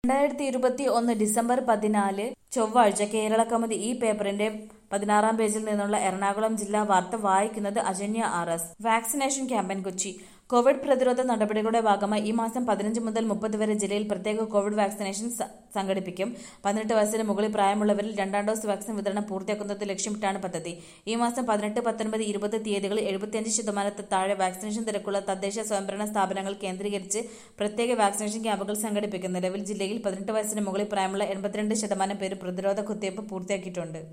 രണ്ടായിരത്തി ഇരുപത്തി ഒന്ന് ഡിസംബർ പതിനാല് ചൊവ്വാഴ്ച കേരള കൗമുദി ഈ പേപ്പറിന്റെ പതിനാറാം പേജിൽ നിന്നുള്ള എറണാകുളം ജില്ലാ വാർത്ത വായിക്കുന്നത് Ajanya R S vaccination campaign Kochi COVID പ്രതിരോധ നടപടികളുടെ ഭാഗമായി ഈ മാസം പതിനഞ്ച് മുതൽ മുപ്പത് വരെ ജില്ലയിൽ പ്രത്യേക കോവിഡ് വാക്സിനേഷൻ സ- സംഘടിപ്പിക്കും പതിനെട്ട് വയസ്സിന് മുകളിൽ പ്രായമുള്ളവരിൽ രണ്ടാം ഡോസ് വാക്സിൻ വിതരണം പൂർത്തിയാക്കുന്നത് ലക്ഷ്യമിട്ടാണ് പദ്ധതി ഈ മാസം പതിനെട്ട് പത്തൊൻപത് ഇരുപത് തീയതികളിൽ എഴുപത്തിയഞ്ച് ശതമാനത്തിൽ താഴെ വാക്സിനേഷൻ തിരക്കുള്ള തദ്ദേശ സ്വയംഭരണ സ്ഥാപനങ്ങൾ കേന്ദ്രീകരിച്ച് പ്രത്യേക വാക്സിനേഷൻ ക്യാമ്പുകൾ സംഘടിപ്പിക്കും നിലവിൽ ജില്ലയിൽ പതിനെട്ട് വയസ്സിന് മുകളിൽ പ്രായമുള്ള എൺപത്തിരണ്ട് ശതമാനം പേര് പ്രതിരോധ കുത്തിവയ്പ് പൂർത്തിയാക്കിയിട്ടുണ്ട്